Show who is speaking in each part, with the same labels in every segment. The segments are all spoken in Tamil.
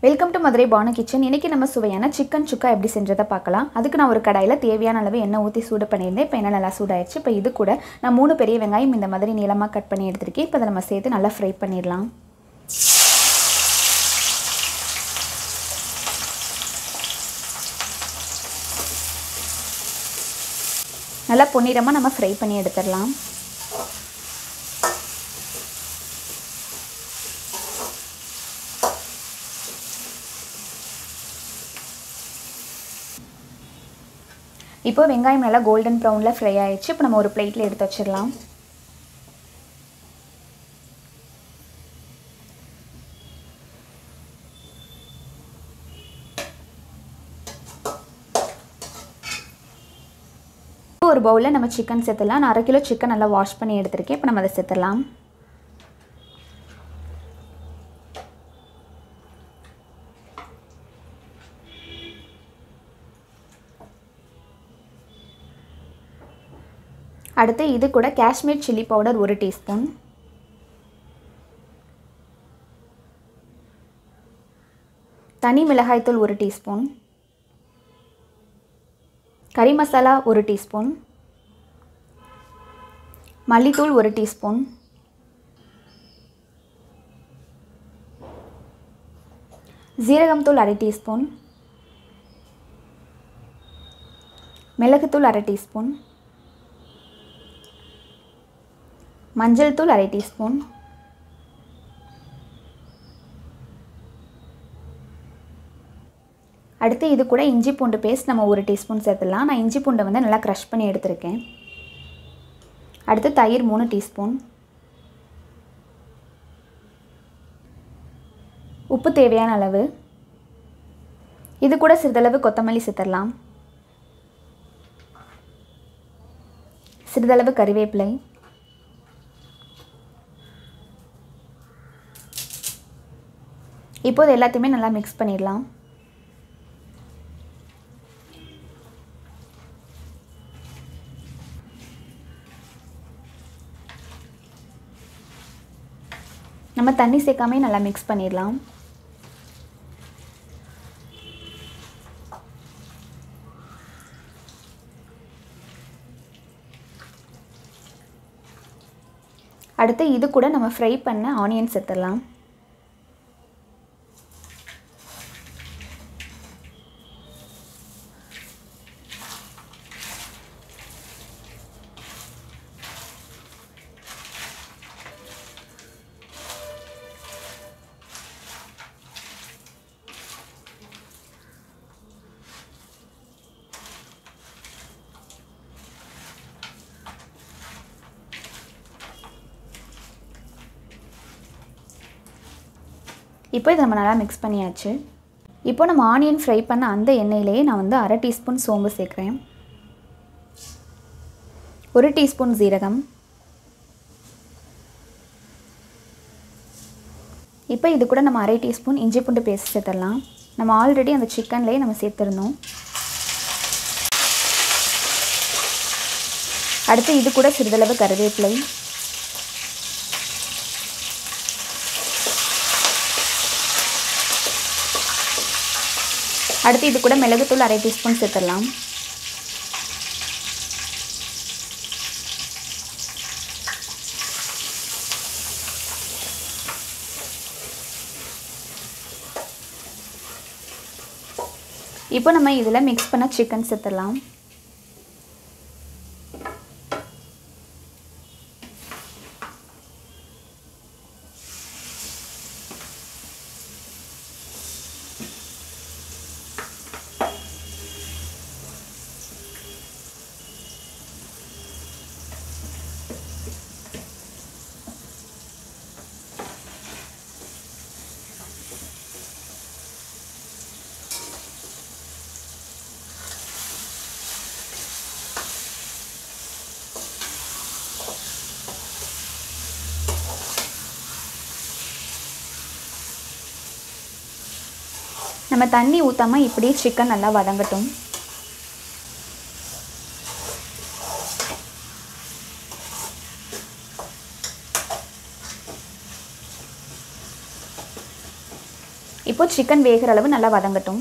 Speaker 1: welcome to Madurai Banu kitchen இன்றைக்கி நம்ம சுவையான சிக்கன் சுக்கா எப்படி செஞ்சதை பார்க்கலாம் அதுக்கு நான் ஒரு கடாயில் தேவையான அளவு எண்ணெய் ஊற்றி சூடு பண்ணியிருந்தேன் இப்போ எண்ணெய் நல்லா சூடாயிடுச்சு இப்போ இது கூட நான் மூணு பெரிய வெங்காயம் இந்த மாதிரி நீளமாக கட் பண்ணி எடுத்திருக்கேன் இப்போ அதை நம்ம சேர்த்து நல்லா ஃப்ரை பண்ணிடலாம் நல்லா பொன்னிறமாக நம்ம ஃப்ரை பண்ணி எடுத்துடலாம் இப்போ வெங்காயம் நல்லா கோல்டன் ப்ரௌனில் ஃப்ரை ஆயிடுச்சு இப்போ நம்ம ஒரு பிளேட்டில் எடுத்து வச்சிடலாம் ஒரு பவுலில் நம்ம சிக்கன் சேர்த்துடலாம் நான் அரை கிலோ சிக்கன் நல்லா வாஷ் பண்ணி எடுத்திருக்கேன் இப்போ நம்ம அதை சேர்த்துடலாம் அடுத்து இது கூட காஷ்மீர் சில்லி பவுடர் ஒரு டீஸ்பூன் தனி மிளகாய்த்தூள் ஒரு டீஸ்பூன் கறி மசாலா ஒரு டீஸ்பூன் மல்லித்தூள் ஒரு டீஸ்பூன் ஜீரகம் தூள் அரை டீஸ்பூன் மிளகுத்தூள் அரை டீஸ்பூன் மஞ்சள் தூள் அரை டீஸ்பூன் அடுத்து இது கூட இஞ்சி பூண்டு பேஸ்ட் நம்ம ஒரு டீஸ்பூன் சேர்த்துடலாம் நான் இஞ்சி பூண்டை வந்து நல்லா க்ரஷ் பண்ணி எடுத்திருக்கேன் அடுத்து தயிர் மூணு டீஸ்பூன் உப்பு தேவையான அளவு இது கூட சிறிதளவு கொத்தமல்லி சேர்த்துடலாம் சிறிதளவு கறிவேப்பிலை இப்போது எல்லாத்தையுமே நல்லா மிக்ஸ் பண்ணிடலாம் நம்ம தண்ணி சேர்க்காமே நல்லா மிக்ஸ் பண்ணிடலாம் அடுத்து இது கூட நம்ம ஃப்ரை பண்ண ஆனியன் சேர்த்துடலாம் இப்போ இதை நம்ம நல்லா மிக்ஸ் பண்ணியாச்சு இப்போ நம்ம ஆனியன் ஃப்ரை பண்ண அந்த எண்ணெயிலேயே நான் வந்து அரை டீஸ்பூன் சோம்பு சேர்க்குறேன் ஒரு டீஸ்பூன் ஜீரகம் இப்போ இது கூட நம்ம அரை டீஸ்பூன் இஞ்சி பூண்டு பேஸ்ட் சேர்த்துடலாம் நம்ம ஆல்ரெடி அந்த சிக்கன்லேயே நம்ம சேர்த்துருந்தோம் அடுத்து இது கூட சிறிதளவு கருவேப்பிலை அடுத்து இது கூட மிளகுத்தூள் அரை டீஸ்பூன் சேர்த்துடலாம் இப்போ நம்ம இதில் மிக்ஸ் பண்ண சிக்கன் சேர்த்துடலாம் நம்ம தண்ணி ஊற்றாமல் இப்படியே சிக்கன் நல்லா வதங்கட்டும் இப்போது சிக்கன் வேகிற அளவு நல்லா வதங்கட்டும்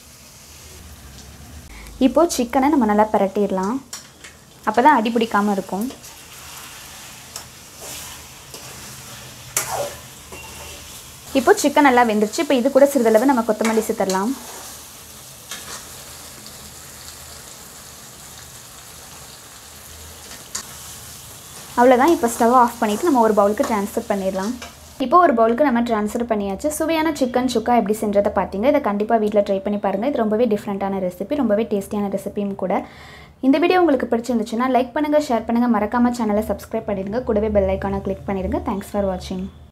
Speaker 1: இப்போது சிக்கனை நம்ம நல்லா பரட்டிடலாம் அப்போ தான் அடி பிடிக்காமல் இருக்கும் இப்போ சிக்கன் நல்லா வெந்துருச்சு இப்போ இது கூட சிறிதளவு நம்ம கொத்தமல்லி சேர்த்துடலாம் அவ்வளோதான் இப்போ ஸ்டவ் ஆஃப் பண்ணிவிட்டு நம்ம ஒரு பவுலுக்கு ட்ரான்ஸ்ஃபர் பண்ணிடலாம் இப்போ ஒரு பவுலுக்கு நம்ம ட்ரான்ஸ்ஃபர் பண்ணியாச்சு சுவையான சிக்கன் சுக்கா எப்படி செஞ்சதை பார்த்தீங்க இதை கண்டிப்பாக வீட்டில் ட்ரை பண்ணி பாருங்கள் இது ரொம்பவே டிஃப்ரெண்ட்டான ரெசிபி ரொம்பவே டேஸ்டியான ரெசிபியும் கூட இந்த வீடியோ உங்களுக்கு பிடிச்சிருந்துச்சுன்னா லைக் பண்ணுங்கள் ஷேர் பண்ணுங்கள் மறக்காமல் சேனலை சப்ஸ்கிரைப் பண்ணிடுங்க கூடவே பெல் ஐக்கானை கிளிக் பண்ணிடுங்க தேங்க்ஸ் ஃபார் வாட்சிங்